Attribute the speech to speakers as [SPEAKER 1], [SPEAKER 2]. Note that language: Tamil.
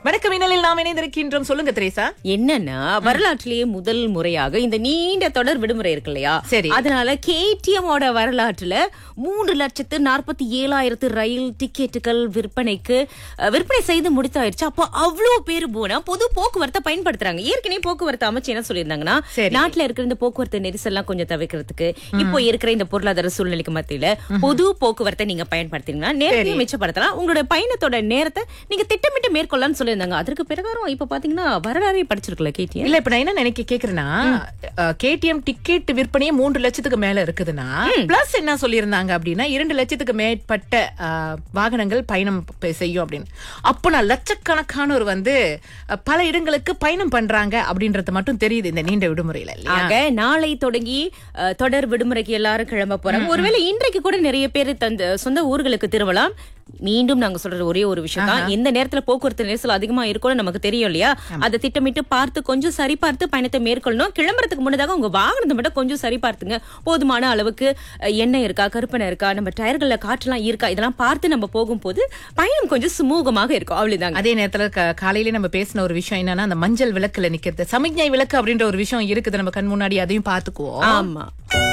[SPEAKER 1] வணக்கம் மின்னலில் நாம் இணைந்திருக்கின்றோம் சொல்லுங்க திரேசா
[SPEAKER 2] என்னன்னா வரலாற்றிலேயே முதல் முறையாக இந்த நீண்ட தொடர் விடுமுறை இருக்கு இல்லையா
[SPEAKER 1] சரி.
[SPEAKER 2] அதனால கேடிஎம் ஓட வரலாற்றுல மூன்று லட்சத்து நாற்பத்தி ஏழாயிரத்து ரயில் டிக்கெட்டுகள் விற்பனைக்கு அஹ், விற்பனை செய்து முடித்தாயிருச்சு அப்போ அவ்வளவு பேர் போனா பொது போக்குவரத்தை பயன்படுத்துறாங்க ஏற்கனவே போக்குவரத்து அமைச்சு என்ன சொல்லியிருந்தாங்கன்னா
[SPEAKER 1] சரி.
[SPEAKER 2] நாட்டுல இருக்கிற இந்த போக்குவரத்து நெரிசல்லாம் கொஞ்சம் தவிர்க்கிறதுக்கு இப்போ இருக்கிற இந்த பொருளாதார சூழ்நிலைக்கு மத்தியில பொது போக்குவரத்தை நீங்க பயன்படுத்தினீங்கன்னா நேரத்தை மிச்சப்படுத்தலாம் உங்களோட பயணத்தோட நேரத்தை நீங்க திட்டமிட்டு மேற்கொள்ளலாம்னு சொல்லியிருந்தாங்க அதற்கு பிரகாரம் இப்ப பாத்தீங்கன்னா வரலாறே படிச்சிருக்கல கேட்டியா
[SPEAKER 1] இல்ல இப்ப நான் என்ன நினைக்க கேக்குறேன்னா கேடிஎம் டிக்கெட் விற்பனையே மூன்று லட்சத்துக்கு மேல இருக்குதுன்னா பிளஸ் என்ன சொல்லியிருந்தாங்க அப்படின்னா இரண்டு லட்சத்துக்கு மேற்பட்ட அஹ், வாகனங்கள் பயணம் ப- செய்யும் அப்படின்னு அப்போ நான் லட்சக்கணக்கானோர் வந்து அஹ், பல இடங்களுக்கு பயணம் பண்றாங்க அப்படின்றது மட்டும் தெரியுது இந்த நீண்ட விடுமுறையில இல்லையா
[SPEAKER 2] ஆக நாளை தொடங்கி அஹ், தொடர் விடுமுறைக்கு எல்லாரும் கிளம்ப போறாங்க ஒருவேளை இன்றைக்கு கூட நிறைய பேர் தந்த சொந்த ஊர்களுக்கு திரும்பலாம் மீண்டும் நாங்க சொல்ற ஒரே ஒரு விஷயம் தான் எந்த நேரத்துல போக்குவரத்து நெரிசல் அதிகமா இருக்கும்னு நமக்கு தெரியும் இல்லையா அதை திட்டமிட்டு பார்த்து கொஞ்சம் சரி பார்த்து பயணத்தை மேற்கொள்ளணும் கிளம்புறதுக்கு முன்னதாக உங்க வாகனத்தை மட்டும் கொஞ்சம் சரி பார்த்துங்க போதுமான அளவுக்கு அஹ், எண்ணெய் இருக்கா கருப்பனை இருக்கா நம்ம டயர்கள்ல காற்றுலாம் இருக்கா இதெல்லாம் பார்த்து நம்ம போகும்போது பயணம் கொஞ்சம் சுமூகமாக இருக்கும் அவ்வளவுதாங்க
[SPEAKER 1] அதே நேரத்துல க- காலையில நம்ம பேசின ஒரு விஷயம் என்னன்னா அந்த மஞ்சள் விளக்குல நிக்கிறது சமிக்ஞை விளக்கு அப்படின்ற ஒரு விஷயம் இருக்குது நம்ம கண் முன்னாடி அதையும் பாத்துக்குவோம்
[SPEAKER 2] ஆமா